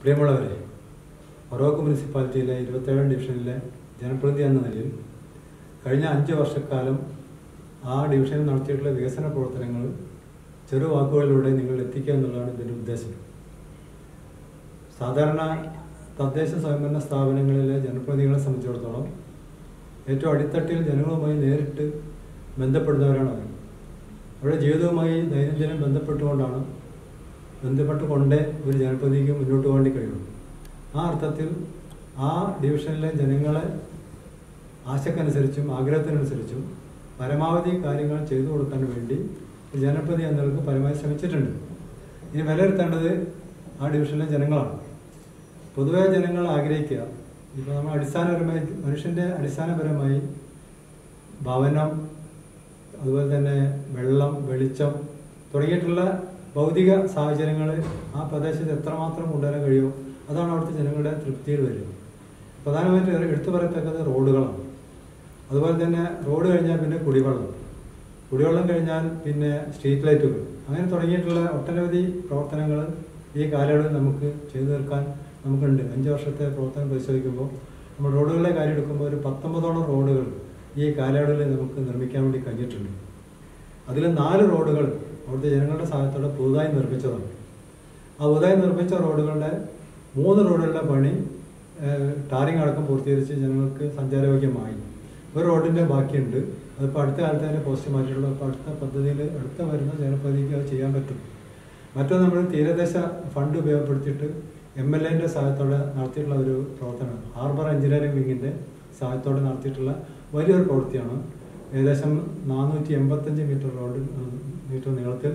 പ്രിയമുള്ളവരെ ഫറോക്ക് മുനിസിപ്പാലിറ്റിയിലെ ഇരുപത്തേഴാം ഡിവിഷനിലെ ജനപ്രതിനിധി എന്ന നിലയിൽ കഴിഞ്ഞ അഞ്ച് വർഷക്കാലം ആ ഡിവിഷനിൽ നടത്തിയിട്ടുള്ള വികസന പ്രവർത്തനങ്ങൾ ചെറു വാക്കുകളിലൂടെ നിങ്ങൾ എത്തിക്കുക എന്നുള്ളതാണ് ഇതിൻ്റെ ഉദ്ദേശം സാധാരണ തദ്ദേശ സ്വയംഭരണ സ്ഥാപനങ്ങളിലെ ജനപ്രതിനിധികളെ സംബന്ധിച്ചിടത്തോളം ഏറ്റവും അടിത്തട്ടിൽ ജനങ്ങളുമായി നേരിട്ട് ബന്ധപ്പെടുന്നവരാണ് അവർ അവരുടെ ജീവിതവുമായി ദൈനംദിനം ബന്ധപ്പെട്ടുകൊണ്ടാണ് ബന്ധപ്പെട്ടുകൊണ്ടേ ഒരു ജനപ്രതിനിധിക്ക് മുന്നോട്ട് പോകേണ്ടി കഴിയുള്ളൂ ആ അർത്ഥത്തിൽ ആ ഡിവിഷനിലെ ജനങ്ങളെ ആശക്കനുസരിച്ചും ആഗ്രഹത്തിനനുസരിച്ചും പരമാവധി കാര്യങ്ങൾ ചെയ്തു കൊടുക്കാൻ വേണ്ടി ഒരു ജനപ്രതിനിധി എന്ന നിലക്ക് പരമാവധി ശ്രമിച്ചിട്ടുണ്ട് ഇനി വിലയിരുത്തേണ്ടത് ആ ഡിവിഷനിലെ ജനങ്ങളാണ് പൊതുവെ ജനങ്ങൾ ആഗ്രഹിക്കുക ഇപ്പോൾ നമ്മൾ അടിസ്ഥാനപരമായി മനുഷ്യൻ്റെ അടിസ്ഥാനപരമായി ഭവനം അതുപോലെ തന്നെ വെള്ളം വെളിച്ചം തുടങ്ങിയിട്ടുള്ള ഭൗതിക സാഹചര്യങ്ങൾ ആ പ്രദേശത്ത് എത്രമാത്രം കൊണ്ടുവരാൻ കഴിയുമോ അതാണ് അവിടുത്തെ ജനങ്ങളുടെ തൃപ്തിയിൽ വരിക പ്രധാനമായിട്ട് എടുത്തു പറയത്തക്കത് റോഡുകളാണ് അതുപോലെ തന്നെ റോഡ് കഴിഞ്ഞാൽ പിന്നെ കുടിവെള്ളം കുടിവെള്ളം കഴിഞ്ഞാൽ പിന്നെ സ്ട്രീറ്റ് ലൈറ്റുകൾ അങ്ങനെ തുടങ്ങിയിട്ടുള്ള ഒട്ടനവധി പ്രവർത്തനങ്ങൾ ഈ കാലയളവിൽ നമുക്ക് ചെയ്തു തീർക്കാൻ നമുക്കുണ്ട് അഞ്ച് വർഷത്തെ പ്രവർത്തനം പരിശോധിക്കുമ്പോൾ നമ്മൾ റോഡുകളുടെ കാര്യം എടുക്കുമ്പോൾ ഒരു പത്തൊമ്പതോളം റോഡുകൾ ഈ കാലയളവിൽ നമുക്ക് നിർമ്മിക്കാൻ വേണ്ടി കഴിഞ്ഞിട്ടുണ്ട് അതിൽ നാല് റോഡുകൾ അവിടുത്തെ ജനങ്ങളുടെ സഹായത്തോടെ പുതുതായി നിർമ്മിച്ചതാണ് ആ പുതുതായി നിർമ്മിച്ച റോഡുകളുടെ മൂന്ന് റോഡുകളുടെ പണി ടാറിങ് അടക്കം പൂർത്തീകരിച്ച് ജനങ്ങൾക്ക് സഞ്ചാരയോഗ്യമായി ഒരു റോഡിൻ്റെ ബാക്കിയുണ്ട് അതിപ്പോൾ അടുത്ത കാലത്ത് തന്നെ പോസ്റ്റ് മാറ്റിയിട്ടുള്ള അപ്പോൾ അടുത്ത പദ്ധതിയിൽ അടുത്ത വരുന്ന ജനപ്രതിനിധിക്ക് അത് ചെയ്യാൻ പറ്റും മറ്റൊന്ന് നമ്മൾ തീരദേശ ഫണ്ട് ഉപയോഗപ്പെടുത്തിയിട്ട് എം എൽ എന്റെ സഹായത്തോടെ നടത്തിയിട്ടുള്ള ഒരു പ്രവർത്തനം ഹാർബർ എഞ്ചിനീയറിംഗ് വിങ്ങിന്റെ സഹായത്തോടെ നടത്തിയിട്ടുള്ള വലിയൊരു പ്രവൃത്തിയാണ് ഏകദേശം നാനൂറ്റി എൺപത്തഞ്ച് മീറ്റർ റോഡ് മീറ്റർ നീളത്തിൽ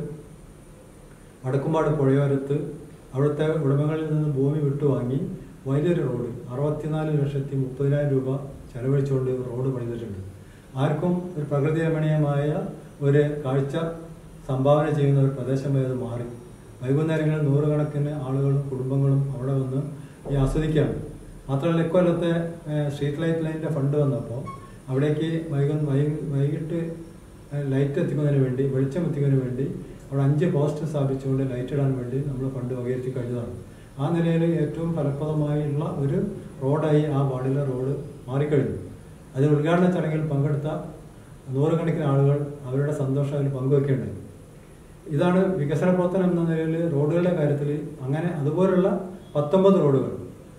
വടക്കുംപാട് പുഴയോരത്ത് അവിടുത്തെ ഉടമകളിൽ നിന്ന് ഭൂമി വിട്ടുവാങ്ങി വലിയൊരു റോഡ് അറുപത്തിനാല് ലക്ഷത്തി മുപ്പതിനായിരം രൂപ ചെലവഴിച്ചുകൊണ്ട് റോഡ് പണിതിട്ടുണ്ട് ആർക്കും ഒരു പ്രകൃതി രമണീയമായ ഒരു കാഴ്ച സംഭാവന ചെയ്യുന്ന ഒരു പ്രദേശമായി അത് മാറി വൈകുന്നേരങ്ങളിൽ നൂറുകണക്കിന് ആളുകളും കുടുംബങ്ങളും അവിടെ വന്ന് ഈ ആസ്വദിക്കുകയാണ് മാത്രമല്ല ഇക്കൊല്ലത്തെ സ്ട്രീറ്റ് ലൈറ്റ് ലൈനിൻ്റെ ഫണ്ട് വന്നപ്പോൾ അവിടേക്ക് വൈകു വൈകിട്ട് ലൈറ്റ് എത്തിക്കുന്നതിന് വേണ്ടി വെളിച്ചം എത്തിക്കുന്നതിന് വേണ്ടി അവിടെ അഞ്ച് പോസ്റ്റ് സ്ഥാപിച്ചുകൊണ്ട് ലൈറ്റ് ഇടാൻ വേണ്ടി നമ്മൾ ഫണ്ട് വകയിരുത്തി കഴിഞ്ഞതാണ് ആ നിലയിൽ ഏറ്റവും ഫലപ്രദമായുള്ള ഒരു റോഡായി ആ വാർഡിലെ റോഡ് മാറിക്കഴിഞ്ഞു അതിൽ ഉദ്ഘാടന ചടങ്ങിൽ പങ്കെടുത്ത നൂറുകണക്കിന് ആളുകൾ അവരുടെ സന്തോഷം അതിൽ പങ്കുവെക്കേണ്ടത് ഇതാണ് വികസന പ്രവർത്തനം എന്ന നിലയിൽ റോഡുകളുടെ കാര്യത്തിൽ അങ്ങനെ അതുപോലുള്ള പത്തൊമ്പത് റോഡുകൾ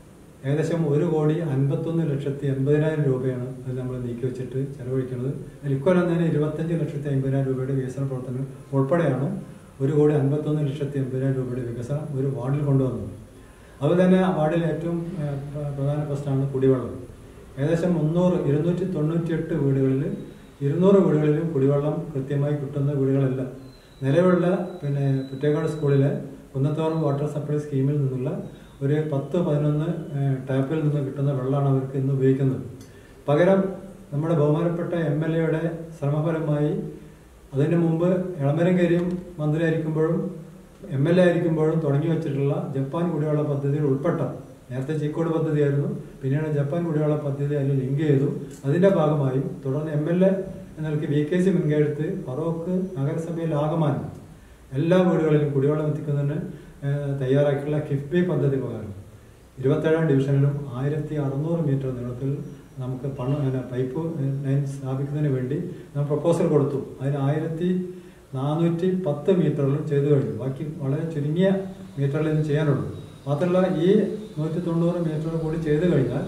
ഏകദേശം ഒരു കോടി അൻപത്തൊന്ന് ലക്ഷത്തി എൺപതിനായിരം രൂപയാണ് അത് നമ്മൾ നീക്കി വെച്ചിട്ട് ചെലവഴിക്കുന്നത് അതിൽ ഇക്കൊല്ലം തന്നെ ഇരുപത്തഞ്ച് ലക്ഷത്തി അമ്പതിനായിരം രൂപയുടെ വികസന പ്രവർത്തനം ഉൾപ്പെടെയാണ് ഒരു കോടി അൻപത്തൊന്ന് ലക്ഷത്തി എൺപതിനായിരം രൂപയുടെ വികസനം ഒരു വാർഡിൽ കൊണ്ടുവന്നത് അതുപോലെ തന്നെ ആ വാർഡിലെ ഏറ്റവും പ്രധാന പ്രശ്നമാണ് കുടിവെള്ളം ഏകദേശം മുന്നൂറ് ഇരുന്നൂറ്റി തൊണ്ണൂറ്റിയെട്ട് വീടുകളിൽ ഇരുന്നൂറ് വീടുകളിലും കുടിവെള്ളം കൃത്യമായി കിട്ടുന്ന വീടുകളല്ല നിലവിലുള്ള പിന്നെ പുറ്റേക്കാട് സ്കൂളിലെ കുന്നത്തോറം വാട്ടർ സപ്ലൈ സ്കീമിൽ നിന്നുള്ള ഒരു പത്ത് പതിനൊന്ന് ടാപ്പിൽ നിന്ന് കിട്ടുന്ന വെള്ളമാണ് അവർക്ക് ഇന്ന് ഉപയോഗിക്കുന്നത് പകരം നമ്മുടെ ബഹുമാനപ്പെട്ട എം എൽ എയുടെ ശ്രമഫലമായി അതിനു മുമ്പ് എളമരങ്കരിയും മന്ത്രിയായിരിക്കുമ്പോഴും എം എൽ എ ആയിരിക്കുമ്പോഴും തുടങ്ങി വെച്ചിട്ടുള്ള ജപ്പാൻ കുടിവെള്ള പദ്ധതിയിൽ ഉൾപ്പെട്ട നേരത്തെ ചീക്കോട് പദ്ധതിയായിരുന്നു പിന്നീട് ജപ്പാൻ കുടിവെള്ള പദ്ധതി അതിൽ ലിങ്ക് ചെയ്തു അതിന്റെ ഭാഗമായും തുടർന്ന് എം എൽ എ എന്നൽക്ക് വി കെ സി മുൻകൈയെടുത്ത് ഫറോക്ക് നഗരസഭയിൽ ആകമാനം എല്ലാ വീടുകളിലും കുടിവെള്ളം എത്തിക്കുന്നതിന് തയ്യാറാക്കിയുള്ള കിഫ്ബി പദ്ധതി പ്രകാരം ഇരുപത്തേഴാം ഡിവിഷനിലും ആയിരത്തി അറുന്നൂറ് മീറ്റർ നീളത്തിൽ നമുക്ക് പണം പൈപ്പ് ലൈൻ സ്ഥാപിക്കുന്നതിന് വേണ്ടി നാം പ്രപ്പോസൽ കൊടുത്തു അതിന് ആയിരത്തി നാനൂറ്റി പത്ത് മീറ്ററിലും ചെയ്തു കഴിഞ്ഞു ബാക്കി വളരെ ചുരുങ്ങിയ മീറ്ററിൽ ഇത് ചെയ്യാനുള്ളൂ മാത്രമല്ല ഈ നൂറ്റി തൊണ്ണൂറ് മീറ്റർ കൂടി ചെയ്തു കഴിഞ്ഞാൽ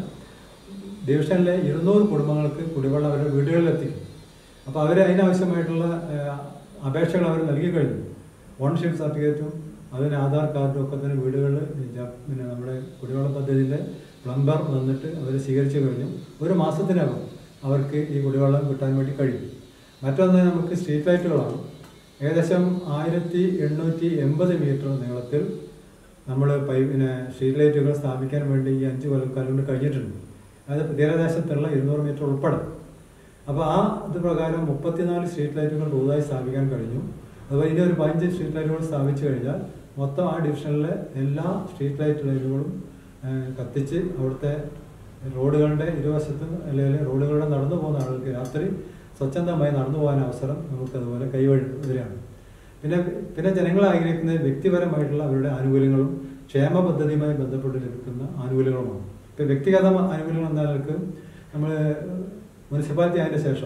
ഡിവിഷനിലെ ഇരുന്നൂറ് കുടുംബങ്ങൾക്ക് കുടിവെള്ളം അവരുടെ വീടുകളിൽ എത്തിക്കും അപ്പോൾ അവർ അതിനാവശ്യമായിട്ടുള്ള അപേക്ഷകൾ അവർ നൽകി കഴിഞ്ഞു ഓൺഷിപ്പ് സർട്ടിഫിക്കറ്റും അതിന് ആധാർ കാർഡും ഒക്കെ തന്നെ വീടുകളിൽ പിന്നെ നമ്മുടെ കുടിവെള്ള പദ്ധതിയിലെ പ്ലംബർ വന്നിട്ട് അവർ സ്വീകരിച്ചു കഴിഞ്ഞു ഒരു മാസത്തിനകം അവർക്ക് ഈ കുടിവെള്ളം കിട്ടാൻ വേണ്ടി കഴിയും മറ്റൊന്ന് നമുക്ക് സ്ട്രീറ്റ് ലൈറ്റുകളാണ് ഏകദേശം ആയിരത്തി എണ്ണൂറ്റി എൺപത് മീറ്റർ നീളത്തിൽ നമ്മൾ പൈപ്പിനെ സ്ട്രീറ്റ് ലൈറ്റുകൾ സ്ഥാപിക്കാൻ വേണ്ടി ഈ അഞ്ച് കൊല്ലക്കാലം കൊണ്ട് കഴിഞ്ഞിട്ടുണ്ട് അത് തീരദേശത്തുള്ള ഇരുന്നൂറ് മീറ്റർ ഉൾപ്പെടെ അപ്പോൾ ആ ഇത് പ്രകാരം മുപ്പത്തിനാല് സ്ട്രീറ്റ് ലൈറ്റുകൾ പുതുതായി സ്ഥാപിക്കാൻ കഴിഞ്ഞു അതുപോലെ ഇനി ഒരു പതിനഞ്ച് സ്ട്രീറ്റ് ലൈറ്റുകൾ സ്ഥാപിച്ചു കഴിഞ്ഞാൽ മൊത്തം ആ ഡിവിഷനിലെ എല്ലാ സ്ട്രീറ്റ് ലൈറ്റ് ലൈറ്റുകളും കത്തിച്ച് അവിടുത്തെ റോഡുകളുടെ ഇരുവശത്തും അല്ലെങ്കിൽ റോഡുകളുടെ നടന്നു പോകുന്ന ആളുകൾക്ക് രാത്രി സ്വച്ഛന്തമായി നടന്നു പോകാൻ അവസരം നമുക്ക് അതുപോലെ കൈവഴി വരികയാണ് പിന്നെ പിന്നെ ജനങ്ങൾ ആഗ്രഹിക്കുന്നത് വ്യക്തിപരമായിട്ടുള്ള അവരുടെ ആനുകൂല്യങ്ങളും ക്ഷേമ പദ്ധതിയുമായി ബന്ധപ്പെട്ട് ലഭിക്കുന്ന ആനുകൂല്യങ്ങളുമാണ് ഇപ്പം വ്യക്തിഗത ആനുകൂല്യങ്ങൾ എന്ന നിലക്ക് നമ്മൾ മുനിസിപ്പാലിറ്റി ആയതിനു ശേഷം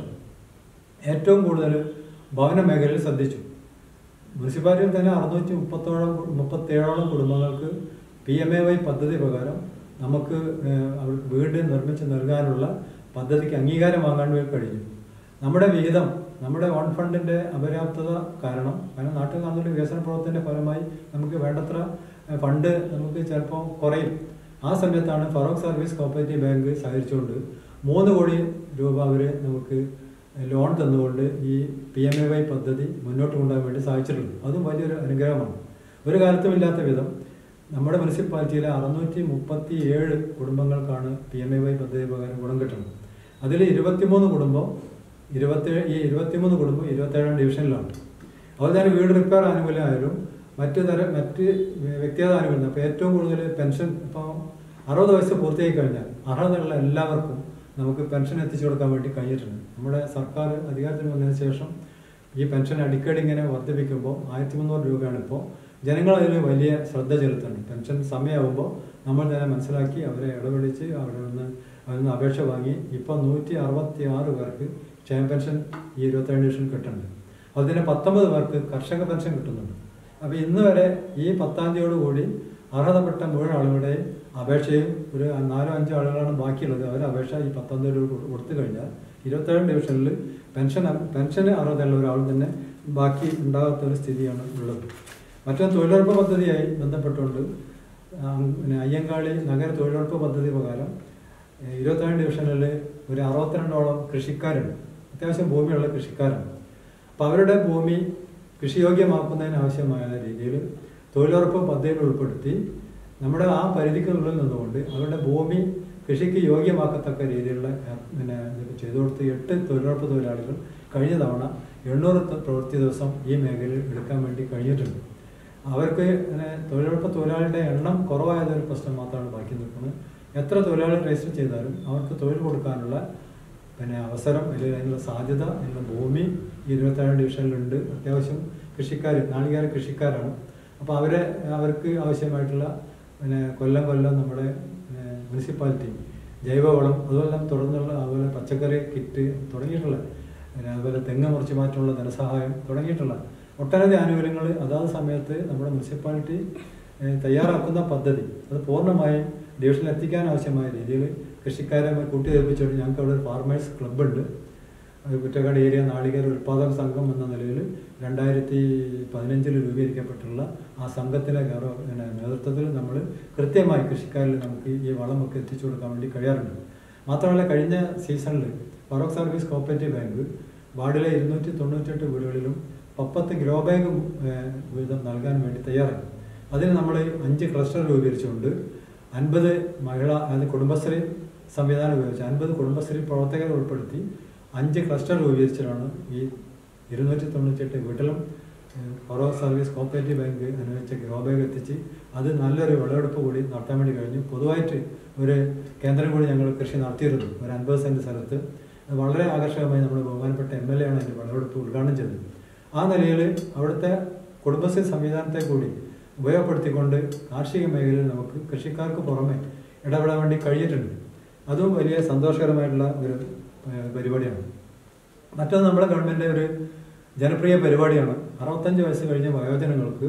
ഏറ്റവും കൂടുതൽ ഭവന മേഖലയിൽ ശ്രദ്ധിച്ചു മുനിസിപ്പാലിറ്റിയിൽ തന്നെ അറുന്നൂറ്റി മുപ്പത്തോളം മുപ്പത്തേഴോളം കുടുംബങ്ങൾക്ക് പി എം എ വൈ പദ്ധതി പ്രകാരം നമുക്ക് ഏഹ്, അവർക്ക് വീട് നിർമ്മിച്ച് നൽകാനുള്ള പദ്ധതിക്ക് അംഗീകാരം വാങ്ങാൻ വേണ്ടി കഴിഞ്ഞു നമ്മുടെ വിഹിതം നമ്മുടെ ഓൺ ഫണ്ടിന്റെ അപര്യാപ്തത കാരണം കാരണം നാട്ടിൽ നടന്നുള്ള വികസന പ്രവർത്തനത്തിന്റെ ഫലമായി നമുക്ക് വേണ്ടത്ര ഏഹ്, ഫണ്ട് നമുക്ക് ചിലപ്പോൾ കുറയും ആ സമയത്താണ് ഫറോക്ക് സർവീസ് കോപ്പറേറ്റീവ് ബാങ്ക് സഹകരിച്ചുകൊണ്ട് മൂന്ന് കോടി രൂപ അവർ നമുക്ക് ലോൺ തന്നുകൊണ്ട് ഈ പി എം എ വൈ പദ്ധതി മുന്നോട്ട് കൊണ്ടുപോകാൻ വേണ്ടി സാധിച്ചിട്ടുണ്ട് അതും വലിയൊരു അനുഗ്രഹമാണ് ഒരു കാലത്തും ഇല്ലാത്ത വിധം നമ്മുടെ മുനിസിപ്പാലിറ്റിയിലെ അറുന്നൂറ്റി മുപ്പത്തി ഏഴ് കുടുംബങ്ങൾക്കാണ് പി എം എ വൈ പദ്ധതി പ്രകാരം ഗുണം കിട്ടുന്നത് അതിൽ ഇരുപത്തിമൂന്ന് കുടുംബം ഇരുപത്തേഴ് ഈ ഇരുപത്തിമൂന്ന് കുടുംബം ഇരുപത്തേഴാം ഡിവിഷനിലാണ് അതുപോലെ തന്നെ വീട് റിപ്പയർ ആനുകൂല്യമായാലും മറ്റു തരം മറ്റ് വ്യക്തിഗത ആനുകൂല്യം അപ്പോൾ ഏറ്റവും കൂടുതൽ പെൻഷൻ ഇപ്പോൾ അറുപത് വയസ്സ് പൂർത്തിയായി കഴിഞ്ഞാൽ അർഹതയുള്ള എല്ലാവർക്കും നമുക്ക് പെൻഷൻ എത്തിച്ചു കൊടുക്കാൻ വേണ്ടി കഴിഞ്ഞിട്ടുണ്ട് നമ്മുടെ സർക്കാർ അധികാരത്തിൽ വന്നതിന് ശേഷം ഈ പെൻഷൻ അടിക്കടി ഇങ്ങനെ വർദ്ധിപ്പിക്കുമ്പോൾ ആയിരത്തി മുന്നൂറ് രൂപയാണ് ഇപ്പോൾ ജനങ്ങൾ അതിൽ വലിയ ശ്രദ്ധ ചെലുത്തുന്നുണ്ട് പെൻഷൻ സമയമാകുമ്പോൾ നമ്മൾ തന്നെ മനസ്സിലാക്കി അവരെ ഇടപെടിച്ച് അവിടെ നിന്ന് അതിൽ നിന്ന് അപേക്ഷ വാങ്ങി ഇപ്പോൾ നൂറ്റി അറുപത്തി ആറ് പേർക്ക് ക്ഷേമ പെൻഷൻ ഈ ഇരുപത്തേഴ് ഡിവിഷൻ കിട്ടുന്നുണ്ട് അതുപോലെ തന്നെ പത്തൊമ്പത് പേർക്ക് കർഷക പെൻഷൻ കിട്ടുന്നുണ്ട് അപ്പോൾ ഇന്ന് വരെ ഈ പത്താം തീയതിയോടുകൂടി അർഹതപ്പെട്ട മുഴുവൻ ആളുകളുടെ അപേക്ഷയും ഒരു നാലോ അഞ്ചോ ആളുകളാണ് ബാക്കിയുള്ളത് അവർ അപേക്ഷ ഈ പത്താം തീയതി കൊടുത്തു കഴിഞ്ഞാൽ ഇരുപത്തേഴ് ഡിവിഷനിൽ പെൻഷൻ പെൻഷന് അർഹതയുള്ള ഒരാളും തന്നെ ബാക്കി ഉണ്ടാകാത്ത ഒരു സ്ഥിതിയാണ് ഉള്ളത് മറ്റൊരു തൊഴിലുറപ്പ് പദ്ധതിയായി ബന്ധപ്പെട്ടുകൊണ്ട് ആ, പിന്നെ അയ്യങ്കാളി നഗര തൊഴിലുറപ്പ് പദ്ധതി പ്രകാരം ഏഹ്, ഇരുപത്തേഴ് ഡിവിഷനിൽ ഒരു അറുപത്തിരണ്ടോളം കൃഷിക്കാരുണ്ട് അത്യാവശ്യം ഭൂമിയുള്ള കൃഷിക്കാരാണ് അപ്പോൾ അവരുടെ ഭൂമി കൃഷിയോഗ്യമാക്കുന്നതിന് ആവശ്യമായ രീതിയിൽ തൊഴിലുറപ്പ് പദ്ധതിയിൽ ഉൾപ്പെടുത്തി നമ്മുടെ ആ പരിധിക്കുള്ളിൽ നിന്നുകൊണ്ട് അവരുടെ ഭൂമി കൃഷിക്ക് യോഗ്യമാക്കത്തക്ക രീതിയിലുള്ള ഏഹ്, പിന്നെ ഇത് ചെയ്തു കൊടുത്ത് എട്ട് തൊഴിലുറപ്പ് തൊഴിലാളികൾ കഴിഞ്ഞ തവണ എണ്ണൂറ് ത- പ്രവൃത്തി ദിവസം ഈ മേഖലയിൽ എടുക്കാൻ വേണ്ടി കഴിഞ്ഞിട്ടുണ്ട് അവർക്ക് ഇങ്ങനെ തൊഴിലുറപ്പ് തൊഴിലാളിയുടെ എണ്ണം കുറവായതൊരു പ്രശ്നം മാത്രമാണ് ബാക്കി നിൽക്കുന്നത് എത്ര തൊഴിലാളികൾ രജിസ്റ്റർ ചെയ്താലും അവർക്ക് തൊഴിൽ കൊടുക്കാനുള്ള പിന്നെ അവസരം അല്ലെങ്കിൽ അതിനുള്ള സാധ്യത അതിനുള്ള ഭൂമി ഈ ഇരുപത്തേഴാം ഡിവിഷനിലുണ്ട് അത്യാവശ്യം കൃഷിക്കാർ നാളികേര കൃഷിക്കാരാണ് അപ്പോൾ അവരെ അവർക്ക് ആവശ്യമായിട്ടുള്ള പിന്നെ കൊല്ലം കൊല്ലം നമ്മുടെ പിന്നെ മുനിസിപ്പാലിറ്റി ജൈവവളം അതുപോലെ തന്നെ തുടർന്നുള്ള അതുപോലെ പച്ചക്കറി കിറ്റ് തുടങ്ങിയിട്ടുള്ള പിന്നെ അതുപോലെ തെങ്ങ് മുറിച്ച് മാറ്റാനുള്ള ധനസഹായം തുടങ്ങിയിട്ടുള്ള ഒട്ടനവധി ആനുകൂല്യങ്ങൾ അതാത് സമയത്ത് നമ്മുടെ മുനിസിപ്പാലിറ്റി ഏഹ്, തയ്യാറാക്കുന്ന പദ്ധതി അത് പൂർണ്ണമായും ഡിവിഷനിൽ എത്തിക്കാൻ ആവശ്യമായ രീതിയിൽ കൃഷിക്കാരെ കൂട്ടി ഏൽപ്പിച്ചുകൊണ്ട് ഞങ്ങൾക്ക് അവിടെ ഒരു ഫാർമേഴ്സ് ക്ലബ്ബുണ്ട് അത് കുറ്റക്കാട് ഏരിയ നാളികേര ഉൽപ്പാദക സംഘം എന്ന നിലയിൽ രണ്ടായിരത്തി പതിനഞ്ചിൽ രൂപീകരിക്കപ്പെട്ടുള്ള ആ സംഘത്തിലെ ഗൗരവ പിന്നെ നേതൃത്വത്തിൽ നമ്മൾ കൃത്യമായി കൃഷിക്കാരിൽ നമുക്ക് ഈ വളമൊക്കെ എത്തിച്ചു കൊടുക്കാൻ വേണ്ടി കഴിയാറുണ്ട് മാത്രമല്ല കഴിഞ്ഞ സീസണിൽ ഫറോക്ക് സർവീസ് കോപ്പറേറ്റീവ് ബാങ്ക് വാർഡിലെ ഇരുന്നൂറ്റി തൊണ്ണൂറ്റെട്ട് വീടുകളിലും പപ്പത്ത് ഗ്രോ ബാഗ് ഏഹ്, വീതം നൽകാൻ വേണ്ടി തയ്യാറായി അതിന് നമ്മൾ അഞ്ച് ക്ലസ്റ്റർ രൂപീകരിച്ചുകൊണ്ട് അൻപത് മഹിള അതായത് കുടുംബശ്രീ സംവിധാനം ഉപയോഗിച്ച് അൻപത് കുടുംബശ്രീ പ്രവർത്തകരെ ഉൾപ്പെടുത്തി അഞ്ച് ക്ലസ്റ്റർ രൂപീകരിച്ചിട്ടാണ് ഈ ഇരുന്നൂറ്റി തൊണ്ണൂറ്റിയെട്ട് വീട്ടിലും ഏഹ്, ഫറോക്ക് സർവീസ് കോപ്പറേറ്റീവ് ബാങ്ക് അനുവദിച്ച ഗ്രോ ബാഗ് എത്തിച്ച് അത് നല്ലൊരു വിളവെടുപ്പ് കൂടി നടത്താൻ വേണ്ടി കഴിഞ്ഞു പൊതുവായിട്ട് ഒരു കേന്ദ്രം കൂടി ഞങ്ങൾ കൃഷി നടത്തിയിരുന്നു ഒരു അൻപത് സെന്റ് സ്ഥലത്ത് അത് വളരെ ആകർഷകമായി നമ്മുടെ ബഹുമാനപ്പെട്ട എം എൽ എ ആണ് അതിൻ്റെ വിളവെടുപ്പ് ഉദ്ഘാടനം ചെയ്തത് ആ നിലയിൽ അവിടുത്തെ കുടുംബശ്രീ സംവിധാനത്തെ കൂടി ഉപയോഗപ്പെടുത്തിക്കൊണ്ട് കാർഷിക മേഖലയിൽ നമുക്ക് കൃഷിക്കാർക്ക് പുറമെ ഇടപെടാൻ വേണ്ടി കഴിഞ്ഞിട്ടുണ്ട് അതും വലിയ സന്തോഷകരമായിട്ടുള്ള ഒരു ഏഹ്, പരിപാടിയാണ് മറ്റൊന്ന് നമ്മുടെ ഗവൺമെൻറ് ഒരു ജനപ്രിയ പരിപാടിയാണ് അറുപത്തഞ്ച് വയസ്സ് കഴിഞ്ഞ വയോജനങ്ങൾക്ക്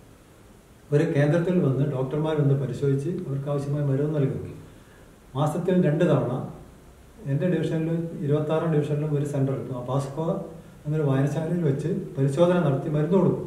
ഒരു കേന്ദ്രത്തിൽ വന്ന് ഡോക്ടർമാർ വന്ന് പരിശോധിച്ച് അവർക്ക് ആവശ്യമായ മരുന്ന് നൽകും മാസത്തിൽ രണ്ട് തവണ എൻ്റെ ഡിവിഷനിലും ഇരുപത്താറാം ഡിവിഷനിലും ഒരു സെൻറ്റർ കിട്ടും ആ പാസ്കോ എന്നൊരു വായനശാലയിൽ വെച്ച് പരിശോധന നടത്തി മരുന്ന് കൊടുക്കും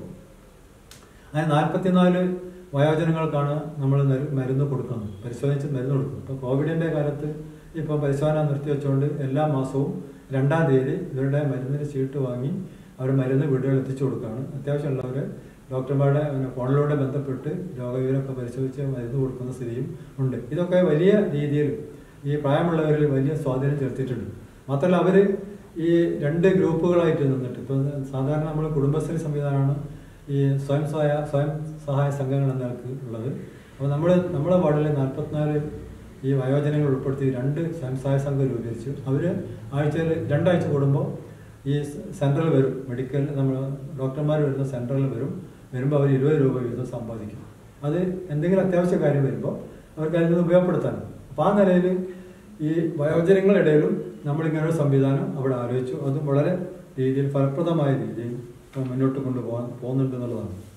അങ്ങനെ നാൽപ്പത്തിനാല് വയോജനങ്ങൾക്കാണ് നമ്മൾ നരു- മരുന്ന് കൊടുക്കുന്നത് പരിശോധിച്ച് മരുന്ന് കൊടുക്കും ഇപ്പോൾ കോവിഡിൻ്റെ കാലത്ത് ഇപ്പോൾ പരിശോധന നിർത്തിവെച്ചുകൊണ്ട് എല്ലാ മാസവും രണ്ടാം തീയതി ഇവരുടെ മരുന്നിന് ചീട്ട് വാങ്ങി അവർ മരുന്ന് വീടുകളിൽ എത്തിച്ചു കൊടുക്കുകയാണ് അത്യാവശ്യമുള്ളവർ ഡോക്ടർമാരുടെ പിന്നെ ഫോണിലൂടെ ബന്ധപ്പെട്ട് രോഗവിവരമൊക്കെ പരിശോധിച്ച് മരുന്ന് കൊടുക്കുന്ന സ്ഥിതിയും ഉണ്ട് ഇതൊക്കെ വലിയ രീതിയിൽ ഈ പ്രായമുള്ളവരിൽ വലിയ സ്വാധീനം ചെലുത്തിയിട്ടുണ്ട് മാത്രമല്ല അവർ ഈ രണ്ട് ഗ്രൂപ്പുകളായിട്ട് നിന്നിട്ട് ഇപ്പം സാധാരണ നമ്മൾ കുടുംബശ്രീ സംവിധാനമാണ് ഈ സ്വയം സഹായ സ്വയം സഹായ സംഘങ്ങൾ എന്ന നിലക്ക് ഉള്ളത് അപ്പോൾ നമ്മൾ നമ്മുടെ വാർഡിൽ നാൽപ്പത്തിനാല് ഈ വയോജനങ്ങൾ ഉൾപ്പെടുത്തി രണ്ട് സ്വയം സഹായ സംഘം രൂപീകരിച്ചു അവർ ആഴ്ചയിൽ രണ്ടാഴ്ച കൂടുമ്പോൾ ഈ സെൻട്രൽ വരും മെഡിക്കൽ നമ്മൾ ഡോക്ടർമാർ വരുന്ന സെൻട്രലിൽ വരും വരുമ്പോൾ അവർ ഇരുപത് രൂപ വീതം സമ്പാദിക്കും അത് എന്തെങ്കിലും അത്യാവശ്യ കാര്യം വരുമ്പോൾ അവർക്ക് അതിൽ നിന്ന് ഉപയോഗപ്പെടുത്താനും അപ്പോൾ ആ നിലയിൽ ഈ വയോജനങ്ങളുടെ ഇടയിലും നമ്മളിങ്ങനെ ഒരു സംവിധാനം അവിടെ ആലോചിച്ചു അതും വളരെ രീതിയിൽ ഫലപ്രദമായ രീതിയിൽ മുന്നോട്ട് കൊണ്ടുപോകാൻ പോകുന്നുണ്ട് എന്നുള്ളതാണ്